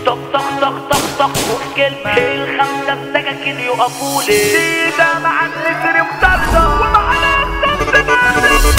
طق طق طق طق طق والكلمة الخمسة بسكاكين يقفولي سيدة مع النسر مطردة ومعنا السمسمة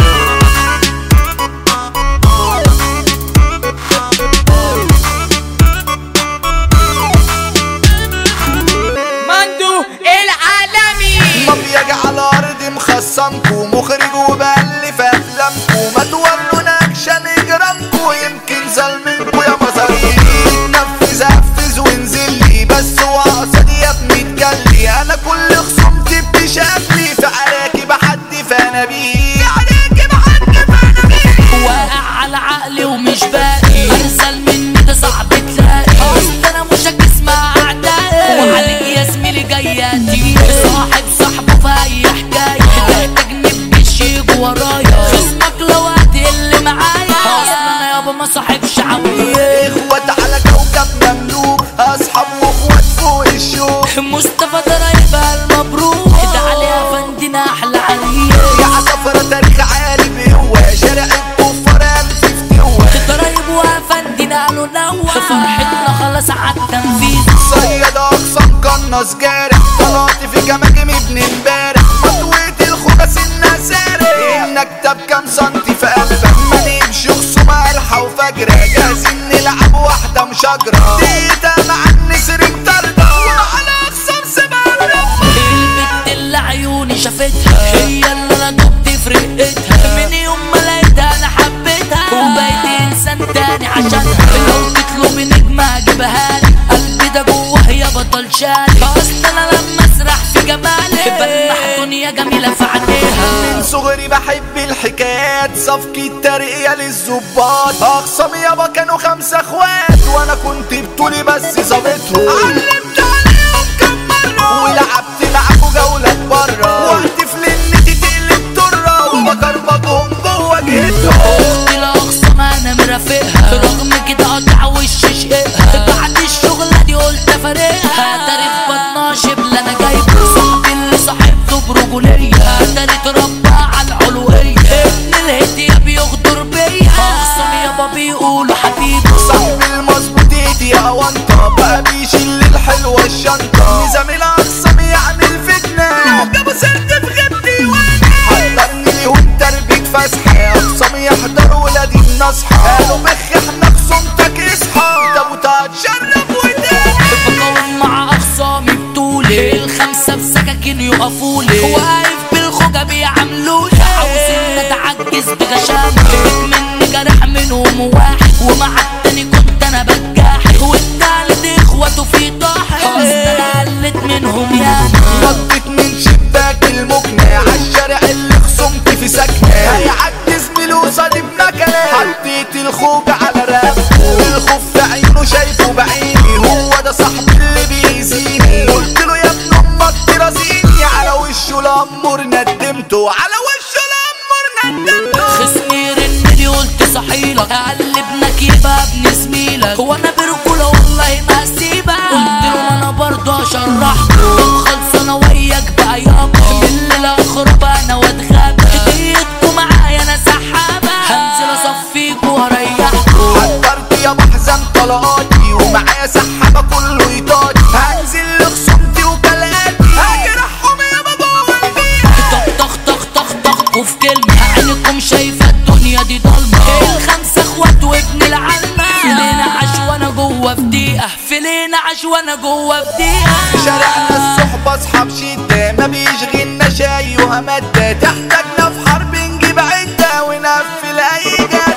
مندو العالمي مبيج على ارض مخصمكو مخرج وبألف افلامكو ما توروا اكشن اجرامكو يمكن ظلمكو يا مصاريف نفذ احفز وانزل لي بس وقصدي يا ابني تجلي انا كل خصومتي بتشافلي في عراكي بحد فانا بيه في عراكي بحد فانا بيه واقع على عقلي ومش باقي ارسل مني ده صعب تلاقي اصل انا مش هتسمع اعدائي وعليك يا زميلي جاياتي صاحب صاحبه في اي حكايه تحتاجني بجيش يجوا ورايا خصمك لو هتقل معايا اصل انا يابا ما صاحبش عويه اخوات على كوكب مملوك اصحاب واخوات فوق الشوك مصطفى ده رايبها المبروك ده عليها فندنا احلى عريس يا عصفرة تاريخ عالي بقوة شارع الكفار ألف فتوة ضرايب وفندنا قالوا نوع فرحتنا خلاص عالتنفيذ صياد أقسام قناص جارح طلعت في جماجم ابن امبارح مطويت الخبز النسارح النكتة بكام سنتي في قلبك ما نمشي خصومة قرحة وفجرة جاهزين نلعب واحدة مشاجرة ديتا مع النسر مطاردة وعلى أقسام سبارة البت اللي عيوني شافتها هي اللي انا دبت في رقتها من يوم ما لقيتها انا حبيتها وبقيت انسان تاني عشانها لو تطلبي نجمة اجيبها لي قلبي ده جوه هي بطل شالي اصل انا لما اسرح في جمالي بلمح دنيا جميلة في عينيها من صغري بحب الحكايات صفقة ترقية للظباط أقسم يابا كانوا خمسة اخوات وأنا كنت بطولي بس ظابطهم علمت عليهم كم مرة ولعبت معاكوا جولات برا وقت في لنتي تقلب طرة وبكربجهم جوه جهتهم اختي لاقصى ما انا مرافقها رغم كده قطع وش شقها بعد الشغلة دي قلت افارقها تعرف بطنها شبل انا جايبه صاحبي اللي صاحبته برجولية تاني اتربى على العلوية ابن الهدية بيغدر بيا اقسم يابا بيقولوا حبيبي صاحب المظبوط ايدي يا وانطة بقى بيشيل الحلوة الشنطة نظام الأقسام يعمل فتنة جابوا سيرتي في غيبتي وانا حضرني ليهم تربية فسحة أقسام يحضروا ولادي النصحى قالوا بخ احنا خصومتك اصحى ده ابو تشرب وداني بقاوم مع اخصامي بطولي الخمسة بسكاكين يقفولي واقف بالخوجة بيعاملولي عاوزين نتعجز بغشامة مني جرح منهم واحد ومع التاني كنت انا بجاحد والتالت اخوته في طاحن اصل انا قلت منهم ياما نطت من شباك المكنة عالشارع اللي خصومتي في سكنة هيعدي زميله قصادي بمكنة حطيت الخوج على رقبته الخوف في عينه شايفه بعيني هو ده صاحبي اللي بيأذيني قلت له يا ابن امك ترازيني على وشه الامر ندمته على وشه الامر ندمته خصمي رن لي قلت صحيلك قال ابنك يبقى ابن زميلك وانا برجولة والله ما هسيبك قلت له انا برضه اشرحته طب خلص انا وياك بقى يابا من الاخر بقى انا واتغابى هديتكوا معايا انا سحابة هنزل اصفيكوا واريحكوا حضرت يا بحزن طلقاتي ومعايا سحابة كله يطاطي هنزل لخصومتي وكلاتي هجرحهم يا بابا والبيت طخ طخ طخ طخ طخ وفي كلمة عينكم شايفة الدنيا دي ضلمة الخمسة اخوات وابن العلمة فيلينا عاش وانا جوه في دقيقة فيلينا عاش وانا جوه في دقيقة شارعنا الصحبة اصحاب شدة ما بيشغلنا شاي وهمدة تحتاجنا في حرب نجيب عدة ونقفل اي جد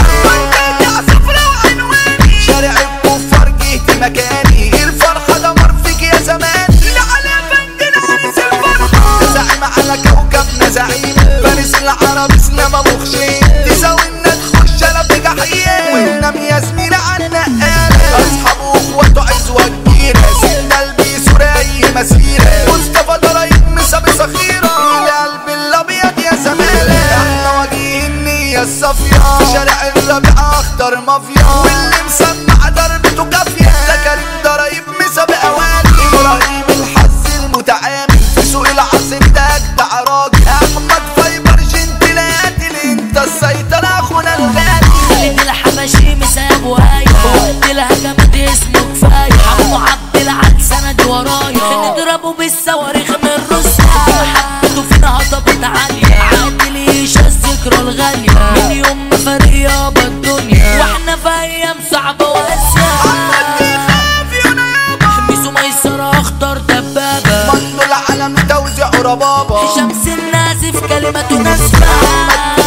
جرحة يا صفرا وعنواني شارع الكفار جهتي مكاني الفرحة دمر فيك يا زمان لا على بندنا عرس الفرحة زعيم على كوكبنا زعيم فارس العرب اسلام ابو خشيم تساوينا تخش انا في جحيم وننام يا زميلي عنا اصحابه واخواته عزوة كبيرة سيدنا البيس وراي مسيرة مصطفى ضرايب مسابي صخيرة القلب الابيض يا زمالة احنا واجهين النية الصافية في شارع الربيع اخطر مافيا واللي مسمع ضربته كافية ده كريم ضرايب مسابي اواني ابراهيم الحظ المتعامل في سوق العصر ده اجدع راجل احمد فايبر جنتلات اللي انت السيطرة اخونا الغالي خالد الحبشي مساب وهاي وقت الهجمات اسمه توزيع ربابة شمس النازف كلمته ناسفة